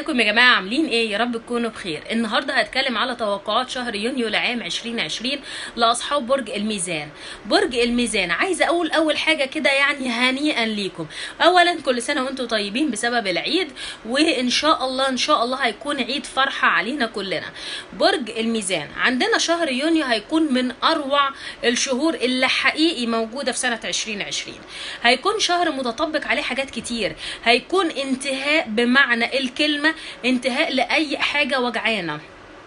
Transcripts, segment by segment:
ازيكم يا جماعه عاملين ايه يا رب تكونوا بخير النهارده هتكلم على توقعات شهر يونيو لعام 2020 لاصحاب برج الميزان برج الميزان عايزه اقول اول حاجه كده يعني هنيئا ليكم اولا كل سنه وانتم طيبين بسبب العيد وان شاء الله ان شاء الله هيكون عيد فرحه علينا كلنا برج الميزان عندنا شهر يونيو هيكون من اروع الشهور اللي حقيقي موجوده في سنه 2020 هيكون شهر متطبق عليه حاجات كتير هيكون انتهاء بمعنى الكلمة انتهاء لأي حاجة وجعانة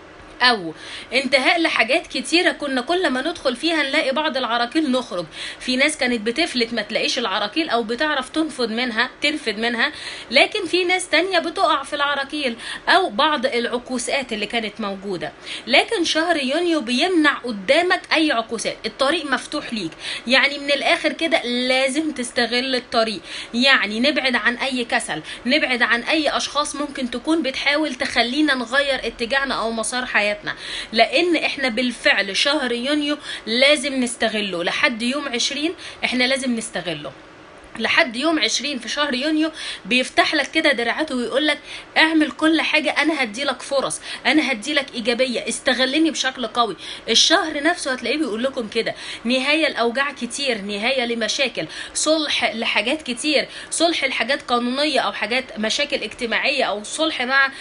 او انتهاء لحاجات كتيرة كنا كل ما ندخل فيها نلاقي بعض العراقيل نخرج في ناس كانت بتفلت ما تلاقيش العراقيل او بتعرف تنفض منها تنفد منها لكن في ناس تانية بتقع في العراقيل او بعض العكوسات اللي كانت موجودة لكن شهر يونيو بيمنع قدامك اي عكوسات الطريق مفتوح ليك يعني من الاخر كده لازم تستغل الطريق يعني نبعد عن اي كسل نبعد عن اي اشخاص ممكن تكون بتحاول تخلينا نغير اتجاهنا او مسار حياتنا حياتنا لان احنا بالفعل شهر يونيو لازم نستغله لحد يوم عشرين احنا لازم نستغله لحد يوم 20 في شهر يونيو بيفتح لك كده دراعاته ويقول لك اعمل كل حاجه انا هدي لك فرص انا هدي لك ايجابيه استغلني بشكل قوي الشهر نفسه هتلاقيه بيقول لكم كده نهايه لاوجاع كتير نهايه لمشاكل صلح لحاجات كتير صلح لحاجات قانونيه او حاجات مشاكل اجتماعيه او صلح مع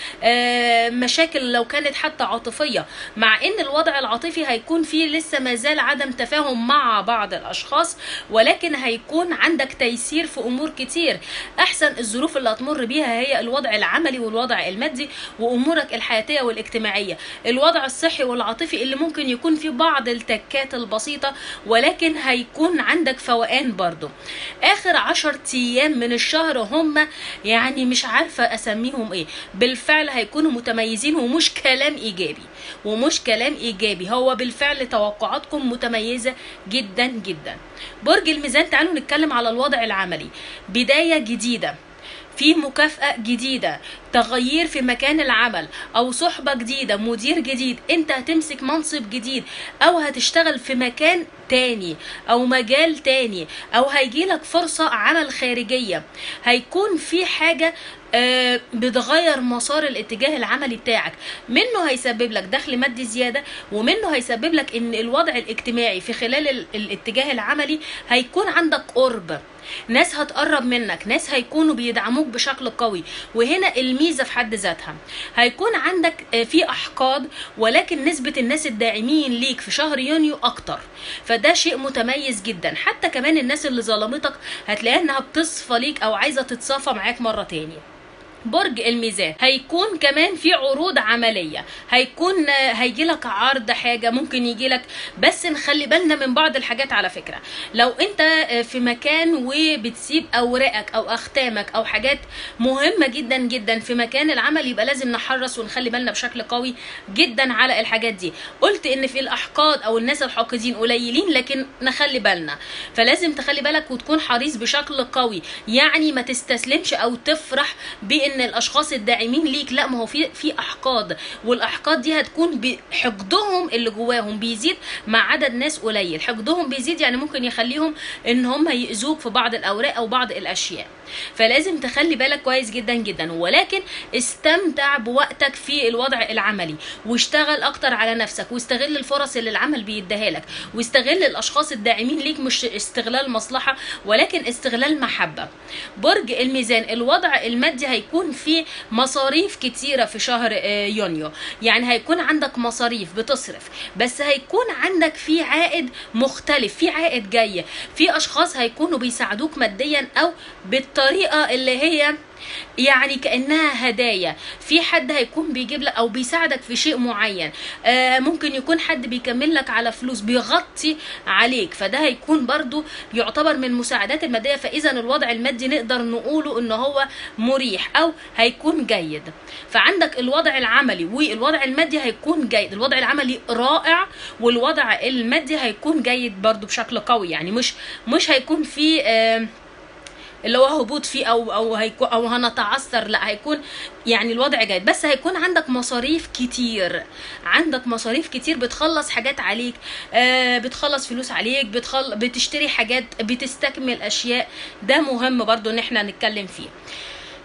آه مشاكل لو كانت حتى عاطفيه مع ان الوضع العاطفي هيكون فيه لسه ما زال عدم تفاهم مع بعض الاشخاص ولكن هيكون عندك تيسير تيسير في امور كتير احسن الظروف اللي هتمر بيها هي الوضع العملي والوضع المادي وامورك الحياتيه والاجتماعيه الوضع الصحي والعاطفي اللي ممكن يكون في بعض التكات البسيطه ولكن هيكون عندك فوقان برضو اخر عشر ايام من الشهر هم يعني مش عارفه اسميهم ايه بالفعل هيكونوا متميزين ومش كلام ايجابي ومش كلام ايجابي هو بالفعل توقعاتكم متميزه جدا جدا برج الميزان تعالوا نتكلم على الوضع العملي بدايه جديده في مكافأة جديدة تغيير في مكان العمل أو صحبة جديدة مدير جديد أنت هتمسك منصب جديد أو هتشتغل في مكان تاني أو مجال تاني أو هيجيلك فرصة عمل خارجية هيكون في حاجة آه بتغير مسار الاتجاه العملي بتاعك منه هيسبب لك دخل مادي زيادة ومنه هيسبب لك ان الوضع الاجتماعي في خلال الاتجاه العملي هيكون عندك قرب ناس هتقرب منك ناس هيكونوا بيدعموك بشكل قوي وهنا الميزه في حد ذاتها هيكون عندك في احقاد ولكن نسبه الناس الداعمين ليك في شهر يونيو اكتر فده شيء متميز جدا حتى كمان الناس اللي ظلمتك هتلاقيها انها بتصفى ليك او عايزه تتصافى معاك مره تانية برج الميزان هيكون كمان في عروض عملية هيكون هيجي لك عرض حاجة ممكن يجي لك بس نخلي بالنا من بعض الحاجات على فكرة لو انت في مكان وبتسيب اوراقك او اختامك او حاجات مهمة جدا جدا في مكان العمل يبقى لازم نحرص ونخلي بالنا بشكل قوي جدا على الحاجات دي قلت ان في الاحقاد او الناس الحاقدين قليلين لكن نخلي بالنا فلازم تخلي بالك وتكون حريص بشكل قوي يعني ما تستسلمش او تفرح بان ان الاشخاص الداعمين ليك لا ما هو في في احقاد والاحقاد دي هتكون بحقدهم اللي جواهم بيزيد مع عدد ناس قليل حقدهم بيزيد يعني ممكن يخليهم ان هم يأذوك في بعض الاوراق او بعض الاشياء فلازم تخلي بالك كويس جدا جدا ولكن استمتع بوقتك في الوضع العملي واشتغل اكتر على نفسك واستغل الفرص اللي العمل بيديها لك واستغل الاشخاص الداعمين ليك مش استغلال مصلحه ولكن استغلال محبه برج الميزان الوضع المادي هيكون في مصاريف كتيره في شهر يونيو يعني هيكون عندك مصاريف بتصرف بس هيكون عندك في عائد مختلف في عائد جاي في اشخاص هيكونوا بيساعدوك ماديا او بالطريقه اللي هي يعني كانها هدايا في حد هيكون بيجيب لك او بيساعدك في شيء معين آه ممكن يكون حد بيكمل لك على فلوس بيغطي عليك فده هيكون برضو يعتبر من المساعدات الماديه فاذا الوضع المادي نقدر نقوله ان هو مريح او هيكون جيد فعندك الوضع العملي والوضع المادي هيكون جيد الوضع العملي رائع والوضع المادي هيكون جيد برضو بشكل قوي يعني مش مش هيكون في آه اللي هو هبوط فيه او او هيكون او هنتعثر لا هيكون يعني الوضع جيد بس هيكون عندك مصاريف كتير عندك مصاريف كتير بتخلص حاجات عليك آه بتخلص فلوس عليك بتخل... بتشتري حاجات بتستكمل اشياء ده مهم برضو ان احنا نتكلم فيه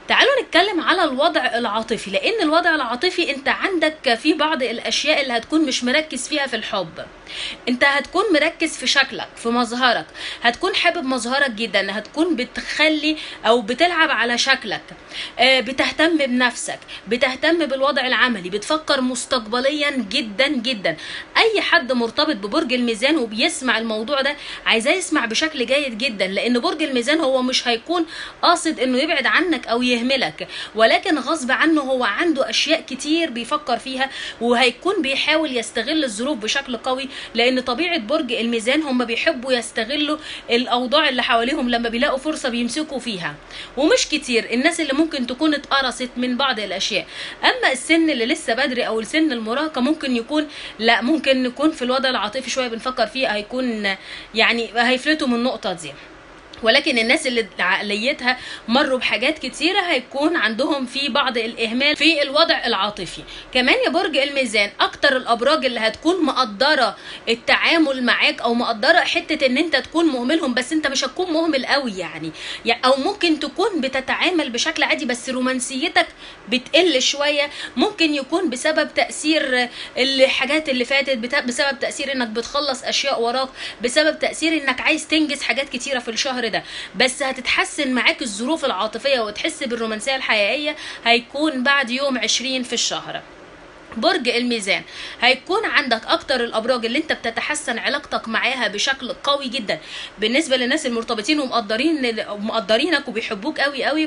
تعالوا نتكلم على الوضع العاطفي لان الوضع العاطفي انت عندك في بعض الاشياء اللي هتكون مش مركز فيها في الحب انت هتكون مركز في شكلك في مظهرك هتكون حابب مظهرك جدا هتكون بتخلي او بتلعب على شكلك آه، بتهتم بنفسك بتهتم بالوضع العملي بتفكر مستقبليا جدا جدا اي حد مرتبط ببرج الميزان وبيسمع الموضوع ده عايزاه يسمع بشكل جيد جدا لان برج الميزان هو مش هيكون قاصد انه يبعد عنك او يهملك ولكن غصب عنه هو عنده اشياء كتير بيفكر فيها وهيكون بيحاول يستغل الظروف بشكل قوي لان طبيعه برج الميزان هم بيحبوا يستغلوا الاوضاع اللي حواليهم لما بيلاقوا فرصه بيمسكوا فيها ومش كتير الناس اللي ممكن تكون اتقرصت من بعض الاشياء اما السن اللي لسه بدري او السن المراهقه ممكن يكون لا ممكن نكون في الوضع العاطفي شويه بنفكر فيه هيكون يعني هيفلتوا من النقطه دي ولكن الناس اللي عقليتها مروا بحاجات كتيرة هيكون عندهم في بعض الإهمال في الوضع العاطفي كمان يا برج الميزان أكتر الأبراج اللي هتكون مقدرة التعامل معاك أو مقدرة حتة إن أنت تكون مهملهم بس أنت مش هتكون مهمل قوي يعني يعني أو ممكن تكون بتتعامل بشكل عادي بس رومانسيتك بتقل شوية ممكن يكون بسبب تأثير الحاجات اللي فاتت بتا- بسبب تأثير إنك بتخلص أشياء وراك بسبب تأثير إنك عايز تنجز حاجات كتيرة في الشهر ده بس هتتحسن معاك الظروف العاطفية وتحس بالرومانسية الحقيقية هيكون بعد يوم 20 في الشهر برج الميزان هيكون عندك اكتر الابراج اللي انت بتتحسن علاقتك معاها بشكل قوي جدا بالنسبه للناس المرتبطين ومقدرين مقدرينك وبيحبوك قوي قوي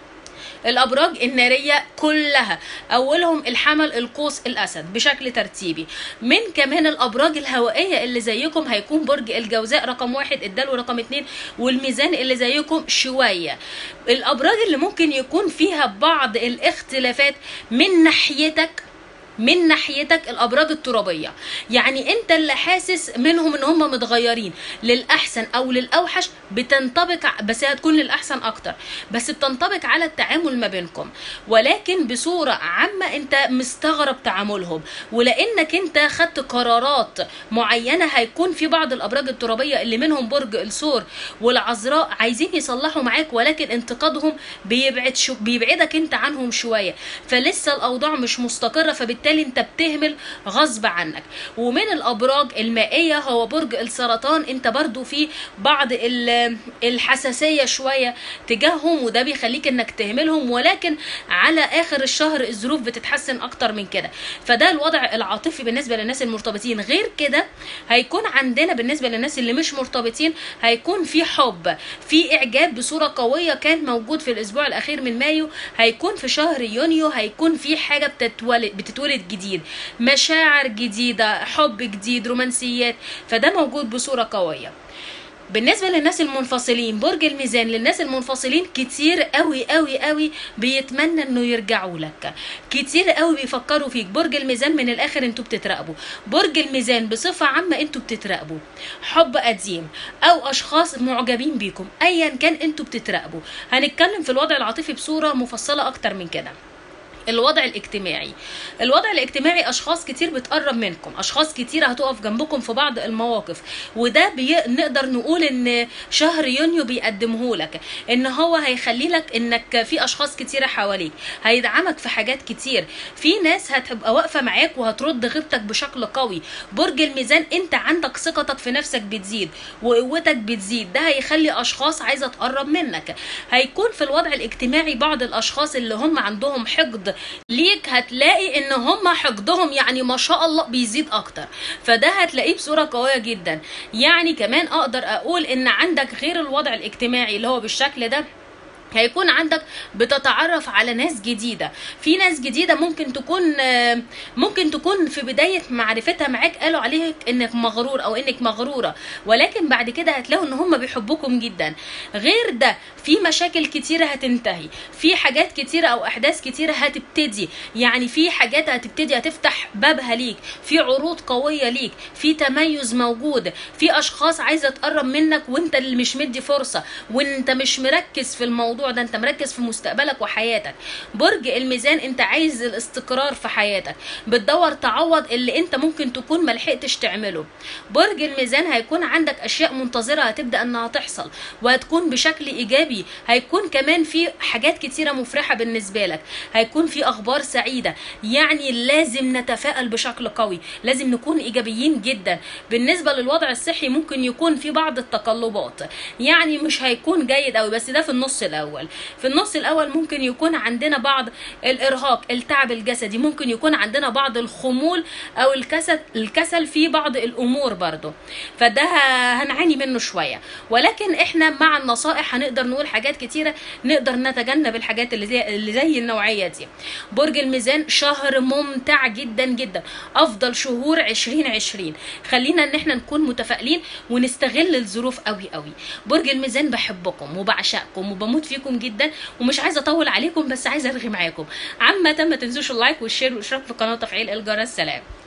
الابراج الناريه كلها اولهم الحمل القوس الاسد بشكل ترتيبي من كمان الابراج الهوائيه اللي زيكم هيكون برج الجوزاء رقم واحد الدلو رقم اتنين والميزان اللي زيكم شويه الابراج اللي ممكن يكون فيها بعض الاختلافات من ناحيتك من ناحيتك الابراج الترابيه يعني انت اللي حاسس منهم ان هم متغيرين للاحسن او للاوحش بتنطبق ع- بس هي هتكون للاحسن اكتر بس بتنطبق على التعامل ما بينكم ولكن بصوره عامه انت مستغرب تعاملهم ولانك انت خدت قرارات معينه هيكون في بعض الابراج الترابيه اللي منهم برج الثور والعذراء عايزين يصلحوا معاك ولكن انتقادهم بيبعد شو بيبعدك انت عنهم شويه فلسه الاوضاع مش مستقره فبالتالي انت بتهمل غصب عنك ومن الابراج المائيه هو برج السرطان انت برضو في بعض ال- الحساسيه شويه تجاههم وده بيخليك انك تهملهم ولكن على اخر الشهر الظروف بتتحسن اكتر من كده فده الوضع العاطفي بالنسبه للناس المرتبطين غير كده هيكون عندنا بالنسبه للناس اللي مش مرتبطين هيكون في حب في اعجاب بصوره قويه كان موجود في الاسبوع الاخير من مايو هيكون في شهر يونيو هيكون في حاجه بتتولد بتتولد جديد مشاعر جديده حب جديد رومانسيات فده موجود بصوره قويه بالنسبه للناس المنفصلين برج الميزان للناس المنفصلين كتير قوي قوي قوي بيتمنى انه يرجعوا لك كتير قوي بيفكروا فيك برج الميزان من الاخر انتوا بتتراقبوا برج الميزان بصفه عامه انتوا بتتراقبوا حب قديم او اشخاص معجبين بيكم ايا كان انتوا بتتراقبوا هنتكلم في الوضع العاطفي بصوره مفصله اكتر من كده الوضع الاجتماعي الوضع الاجتماعي اشخاص كتير بتقرب منكم اشخاص كتير هتقف جنبكم في بعض المواقف وده بي... نقدر نقول ان شهر يونيو بيقدمه لك ان هو هيخلي لك انك في اشخاص كتيره حواليك هيدعمك في حاجات كتير في ناس هتبقى واقفه معاك وهترد غيبتك بشكل قوي برج الميزان انت عندك ثقتك في نفسك بتزيد وقوتك بتزيد ده هيخلي اشخاص عايزه تقرب منك هيكون في الوضع الاجتماعي بعض الاشخاص اللي هم عندهم حقد ليك هتلاقي ان هم حقدهم يعني ما شاء الله بيزيد اكتر فده هتلاقيه بصوره قويه جدا يعني كمان اقدر اقول ان عندك غير الوضع الاجتماعي اللي هو بالشكل ده هيكون عندك بتتعرف على ناس جديدة في ناس جديدة ممكن تكون آه، ممكن تكون في بداية معرفتها معاك قالوا عليك انك مغرور او انك مغرورة ولكن بعد كده هتلاقوا ان هم بيحبوكم جدا غير ده في مشاكل كتيرة هتنتهي في حاجات كتيرة او احداث كتيرة هتبتدي يعني في حاجات هتبتدي هتفتح بابها ليك في عروض قوية ليك في تميز موجود في اشخاص عايزة تقرب منك وانت اللي مش مدي فرصة وانت مش مركز في الموضوع الموضوع ده انت مركز في مستقبلك وحياتك برج الميزان انت عايز الاستقرار في حياتك بتدور تعوض اللي انت ممكن تكون ملحقتش تعمله برج الميزان هيكون عندك اشياء منتظره هتبدا انها تحصل وهتكون بشكل ايجابي هيكون كمان في حاجات كتيره مفرحه بالنسبه لك هيكون في اخبار سعيده يعني لازم نتفائل بشكل قوي لازم نكون ايجابيين جدا بالنسبه للوضع الصحي ممكن يكون في بعض التقلبات يعني مش هيكون جيد قوي بس ده في النص الاول في النص الاول ممكن يكون عندنا بعض الارهاق التعب الجسدي ممكن يكون عندنا بعض الخمول او الكسل الكسل في بعض الامور برضو فده هنعاني منه شويه ولكن احنا مع النصائح هنقدر نقول حاجات كتيره نقدر نتجنب الحاجات اللي زي اللي زي النوعيه دي برج الميزان شهر ممتع جدا جدا افضل شهور 2020 خلينا ان احنا نكون متفائلين ونستغل الظروف قوي قوي برج الميزان بحبكم وبعشقكم وبموت فيكم جدا ومش عايزه اطول عليكم بس عايزه ارغي معاكم عامه ما تنسوش اللايك والشير والاشتراك في القناه وتفعيل الجرس سلام